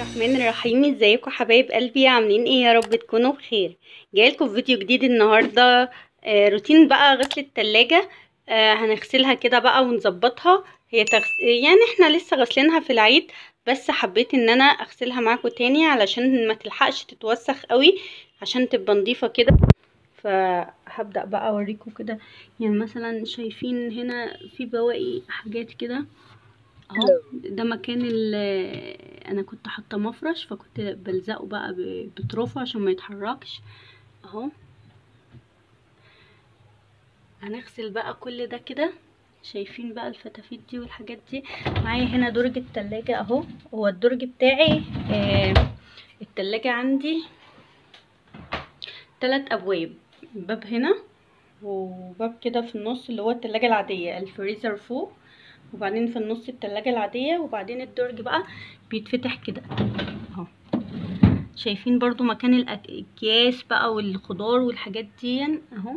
الرحمن الرحيم ازيكم حبايب قلبي عاملين ايه يا رب تكونوا بخير جايلكم في فيديو جديد النهارده آه روتين بقى غسل التلاجة آه هنغسلها كده بقى ونظبطها هي تغس... يعني احنا لسه غسلينها في العيد بس حبيت ان انا اغسلها معاكم تاني علشان ما تلحقش تتوسخ قوي عشان تبقى نضيفه كده فهبدأ بقى اوريكم كده يعني مثلا شايفين هنا في بواقي حاجات كده اهو ده مكان اللي انا كنت حاطه مفرش فكنت بلزقه بقى بطرفه عشان ما يتحركش اهو هنغسل بقى كل ده كده شايفين بقى الفتافيت دي والحاجات دي معايا هنا درج التلاجة اهو هو الدرج بتاعي آه التلاجة عندي تلات ابواب باب هنا وباب كده في النص اللي هو التلاجة العادية الفريزر فوق وبعدين في النص التلاجة العادية وبعدين الدرج بقى بيتفتح كده اهو شايفين برضو مكان الاكياس بقى والخضار والحاجات دي اهو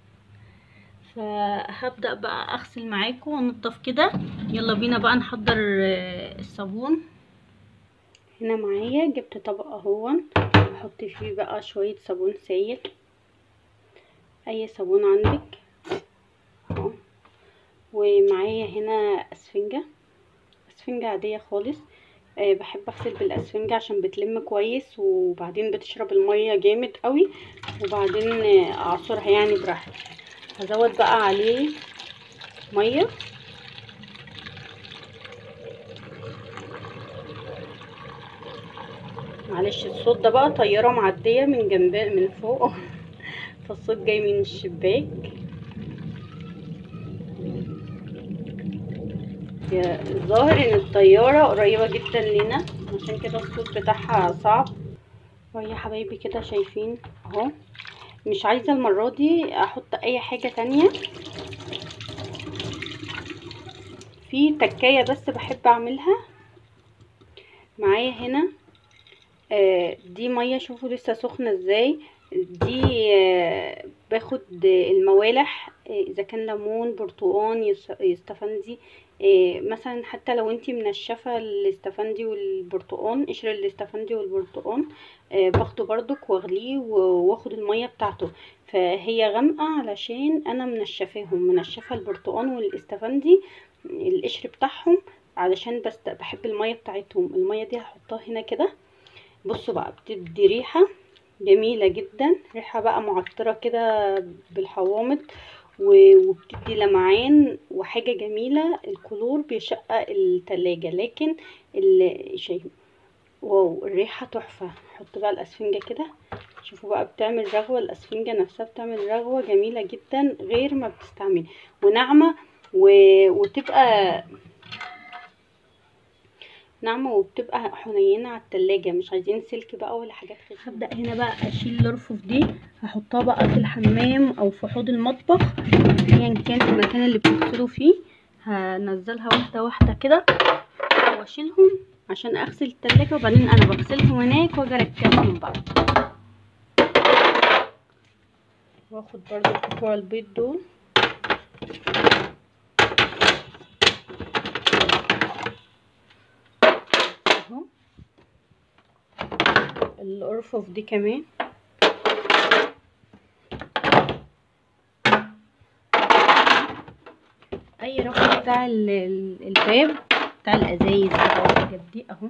فهبدأ بقى اغسل معاكم وانضف كده يلا بينا بقى نحضر الصابون هنا معايا جبت طبق اهون احط فيه بقى شوية صابون سائل اي صابون عندك اهو ومعايا هنا اسفنجة اسفنجة عادية خالص أه بحب اغسل بالاسفنجة عشان بتلم كويس وبعدين بتشرب المية جامد قوي وبعدين اعصرها يعني براحتي هزود بقى عليه مية معلش الصوت ده بقى طيارة معدية من جنب من فوق فالصوت جاي من الشباك الظاهر ان الطيارة قريبة جدا لنا عشان كده الصوت بتاعها صعب وهي حبايبي كده شايفين اهو مش عايزة المرة دي احط اي حاجة تانية في تكاية بس بحب اعملها معايا هنا آه دي مية شوفوا لسه سخنة ازاي دي آه باخد الموالح اذا كان ليمون برتقان يستفندي إيه مثلا حتى لو انتي منشفه الاستفندي والبرتقان قشر الاستفندي والبرتقان إيه باخده بردك واغليه واخد الميه بتاعته فهي غامقه علشان انا منشفاهم منشفه البرتقان والاستفندي القشر بتاعهم علشان بس بحب الميه بتاعتهم الميه دي هحطها هنا كده بصوا بقى بتدي ريحه جميله جدا ريحه بقى معطره كده بالحوامض وبتدي لمعان وحاجة جميلة الكلور بيشقق التلاجة لكن اللي شايف واو الريحة تحفة حط بقى الاسفنجة كده شوفوا بقى بتعمل رغوة الاسفنجة نفسها بتعمل رغوة جميلة جدا غير ما بتستعمل وناعمة و... وتبقى ناعمة وبتبقى حنينة على التلاجة مش عايزين سلك بقى ولا حاجات خفيفة هبدأ هنا بقى اشيل الارفف دي هحطها بقى في الحمام او في حوض المطبخ ايا كان المكان اللي بتغسلوا فيه هنزلها واحدة واحدة كده واشيلهم عشان اغسل التلاجة وبعدين انا بغسلهم هناك واجي اركبهم بقى واخد برضو بتوع البيض دول اهو الارفف دي كمان اي رف بتاع الباب بتاع الازايز بقى والحاجات دي اهو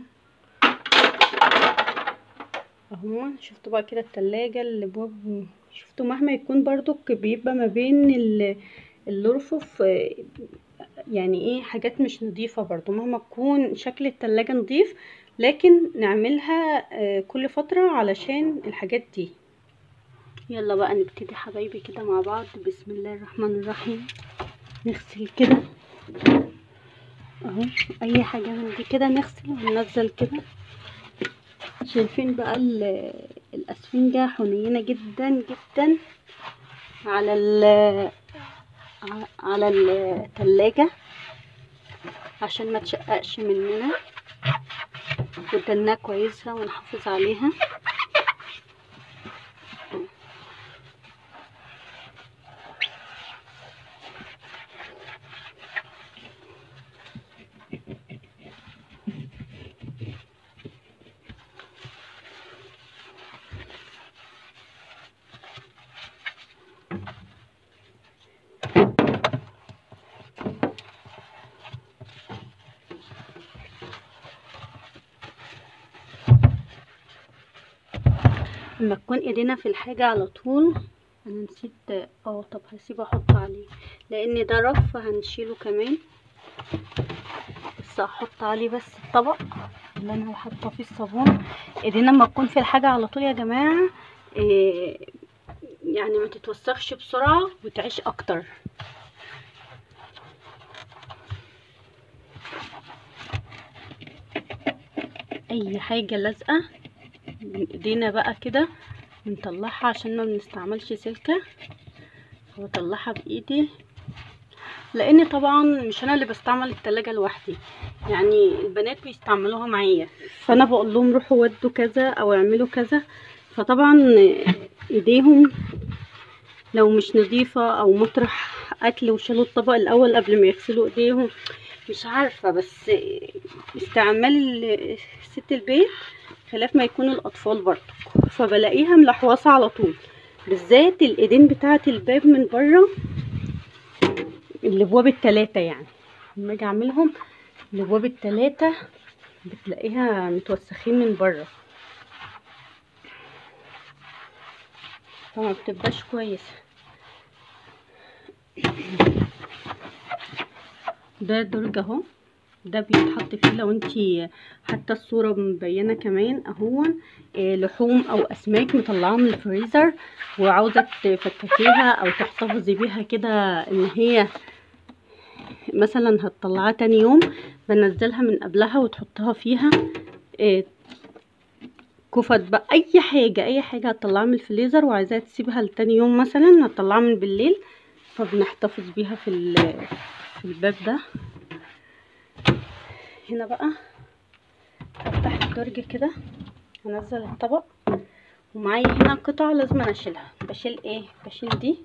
اهو شفتوا بقى كده التلاجة الابواب شفتوا مهما يكون برضو بيبقى ما بين الارفف يعني ايه حاجات مش نظيفة برضو مهما تكون شكل التلاجة نظيف لكن نعملها كل فترة علشان الحاجات دي يلا بقى نبتدي حبايبي كده مع بعض بسم الله الرحمن الرحيم نغسل كده اهو اي حاجة من دي كده نغسل وننزل كده شايفين بقى الاسفنجة حنينة جدا جدا على ال على التلاجة عشان ما تشققش مننا ودنها كويسة ونحافظ عليها لما تكون ايدينا في الحاجة على طول انا نسيت اه طب هسيب احط عليه لان ده رف هنشيله كمان بس هحط عليه بس الطبق اللي انا حاطه فيه الصابون ايدينا لما تكون في الحاجة على طول يا جماعة إيه يعني ما تتوسخش بسرعة وتعيش اكتر اي حاجة لازقة من ايدينا بقى كده بنطلعها عشان ما بنستعملش سلكة واطلعها بايدي لان طبعا مش انا اللي بستعمل التلاجة لوحدي يعني البنات بيستعملوها معايا فانا بقول لهم روحوا ودوا كذا او اعملوا كذا فطبعا ايديهم لو مش نظيفة او مطرح اكل وشالوا الطبق الاول قبل ما يغسلوا ايديهم مش عارفة بس استعمال ست البيت خلاف ما يكون الاطفال برضه فبلاقيها ملحوصة على طول بالذات الايدين بتاعة الباب من بره الابواب التلاتة يعني لما اجي اعملهم الابواب التلاتة بتلاقيها متوسخين من بره فما بتبقاش كويسة ده درج اهو ده بيتحط فيه لو انتي حتى الصورة مبينة كمان اهو آه، لحوم او اسماك مطلعاها من الفريزر وعاوزة تفككيها او تحتفظي بيها كده ان هي مثلا هتطلعها تاني يوم بنزلها من قبلها وتحطها فيها آه، كفت بقى اي حاجة اي حاجة هتطلعها من الفريزر وعايزاها تسيبها لتاني يوم مثلا هتطلعها من بالليل فبنحتفظ بيها في ال- في الباب ده هنا بقى هفتح الدرج كده هنزل الطبق ومعايا هنا قطع لازم أنا اشيلها بشيل ايه بشيل دي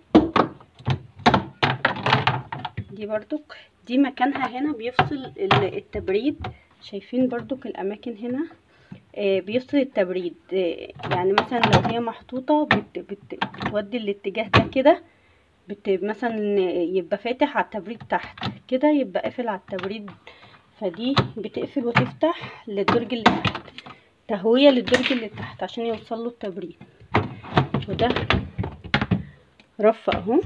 دي برضك دي مكانها هنا بيفصل ال- التبريد شايفين برضك الاماكن هنا آه، بيفصل التبريد آه، يعني مثلا لو هي محطوطة بت بت بتودي الاتجاه ده كده بت مثلا يبقى فاتح على التبريد تحت كده يبقى قافل على التبريد فدي بتقفل وتفتح للدرج اللي تحت تهوية للدرج اللي تحت عشان يوصل له التبريد وده رف اهو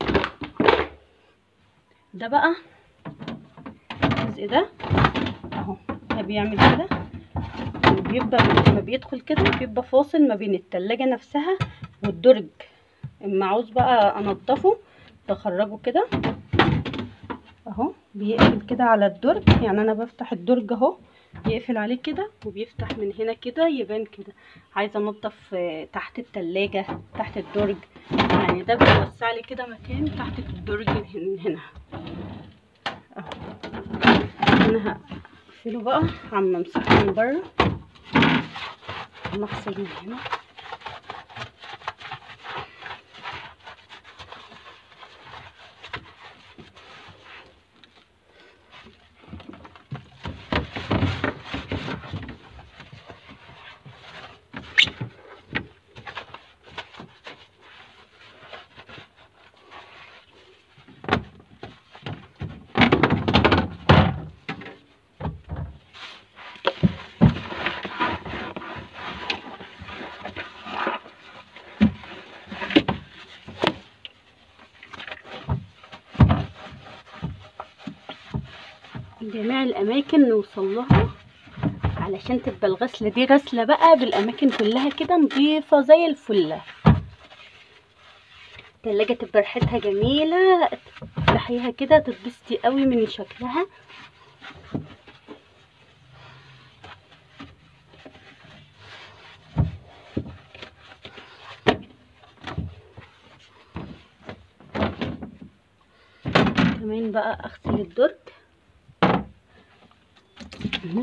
ده بقى الجزء ده اهو ده بيعمل كده بيبقى لما بيدخل كده بيبقى فاصل ما بين التلاجة نفسها والدرج اما عاوز بقى انضفه بخرجه كده اهو بيقفل كده على الدرج يعني انا بفتح الدرج اهو بيقفل عليه كده وبيفتح من هنا كده يبان كده عايزه انضف آه، تحت التلاجة تحت الدرج يعني ده بيوسع لي كده مكان تحت الدرج من هنا اهو انا هقفله بقى عم امسحه من بره نغسل من هنا جميع الاماكن نوصل لها علشان تبقى الغسله دي غسله بقى بالاماكن كلها كده نظيفه زي الفله التلاجة تبقى ريحتها جميلة تفتحيها كده تتبسطي قوي من شكلها كمان بقى اغسل الدرج اهو.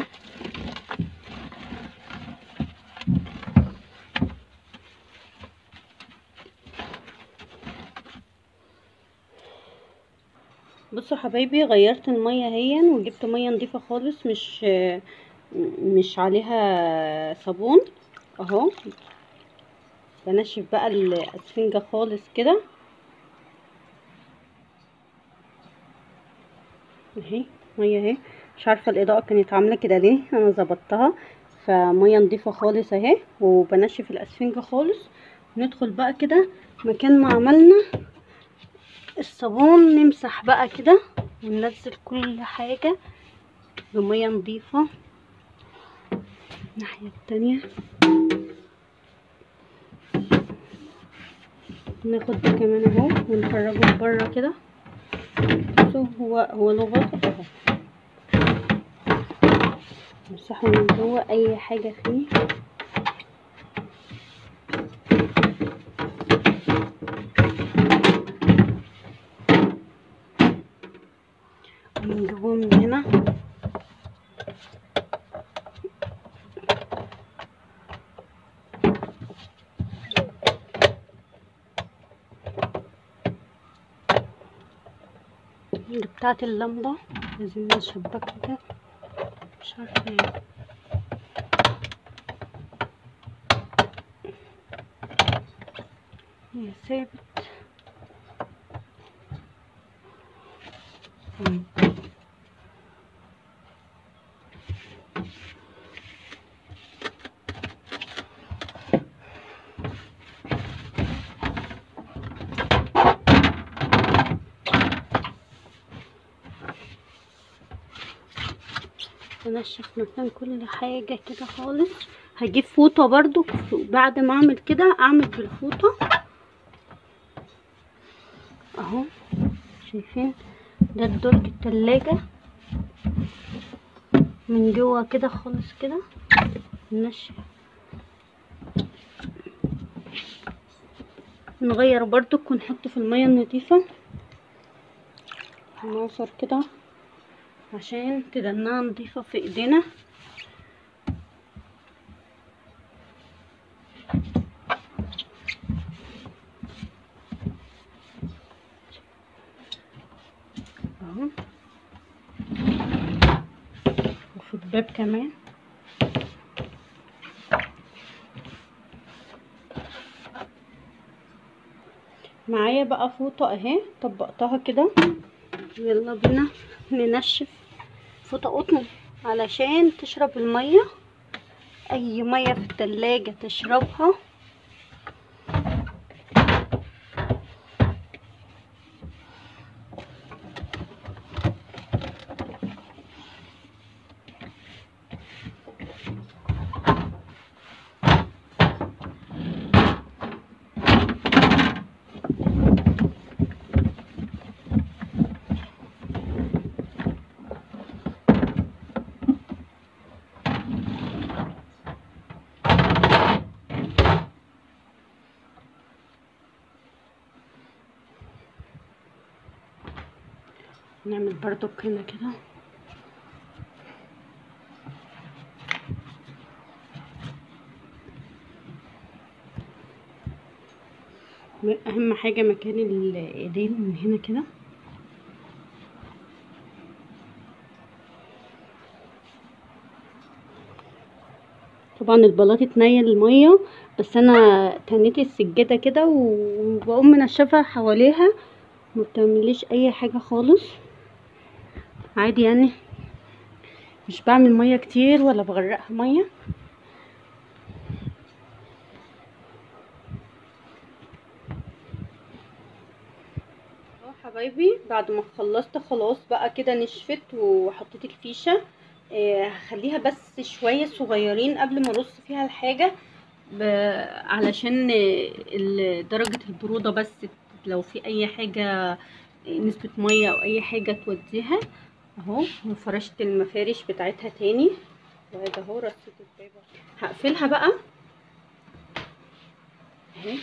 بصوا حبايبي غيرت المية اهي وجبت مية نضيفة خالص مش مش عليها صابون اهو بنشف بقى الاسفنجة خالص كده اهي مية اهي مش عارفة الاضاءة كانت عاملة كده ليه انا ظبطتها فميه نضيفه خالص اهي وبنشف الاسفنجه خالص ندخل بقى كده مكان ما عملنا الصابون نمسح بقى كده وننزل كل حاجه بميه نضيفه الناحيه التانية ناخد ده كمان اهو ونخرجه بره كده بصوا هو هو له غطا اهو نمسحه من جوه اي حاجه فيه من جوه من هنا دي بتاعت اللمبة لازم نشبكها كده مش عارفة ايه هي ثابت مم. انشف مكان كل حاجة كده خالص هجيب فوطة برضو بعد ما اعمل كده اعمل بالفوطة اهو شايفين ده درج التلاجة من جوه كده خالص كده ننشف نغير برضو ونحطه في المية النظيفة هنعصر كده عشان تدنها نضيفة في ايدينا اهو وفي الباب كمان معايا بقى فوطة اهي طبقتها كده يلا بينا ننشف فوطة قطن علشان تشرب المية اي مية في التلاجة تشربها نعمل برضو هنا كده اهم حاجة مكان الايدين من هنا كده طبعا البلاط اتنيل المية بس انا تنيت السجادة كده وبقوم منشفة حواليها ما بتعمليش اي حاجة خالص عادي يعني مش بعمل مية كتير ولا بغرقها مية اهو حبايبي بعد ما خلصت خلاص بقى كده نشفت وحطيت الفيشة آه هخليها بس شوية صغيرين قبل ما ارص فيها الحاجة علشان درجة البرودة بس لو في اي حاجة نسبة مية او اي حاجة توديها اهو وفرشت المفارش بتاعتها تاني وهذا اهو رصيت الباب هقفلها بقى اهي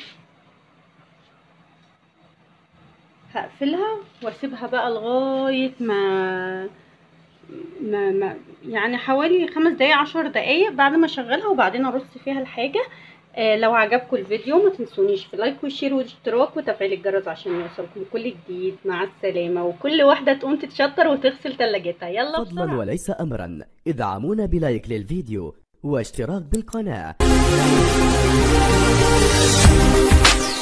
هقفلها واسيبها بقى لغاية ما ما, ما يعني حوالي خمس دقايق عشر دقايق بعد ما اشغلها وبعدين ارص فيها الحاجة آه لو عجبكم الفيديو ما تنسونيش في لايك والشير والاشتراك وتفعيل الجرس عشان يوصلكم كل جديد مع السلامة وكل واحدة تقوم تتشطر وتغسل تلاجتها يلا فضلا بسرعة وليس أمرا ادعمونا بلايك للفيديو واشتراك بالقناة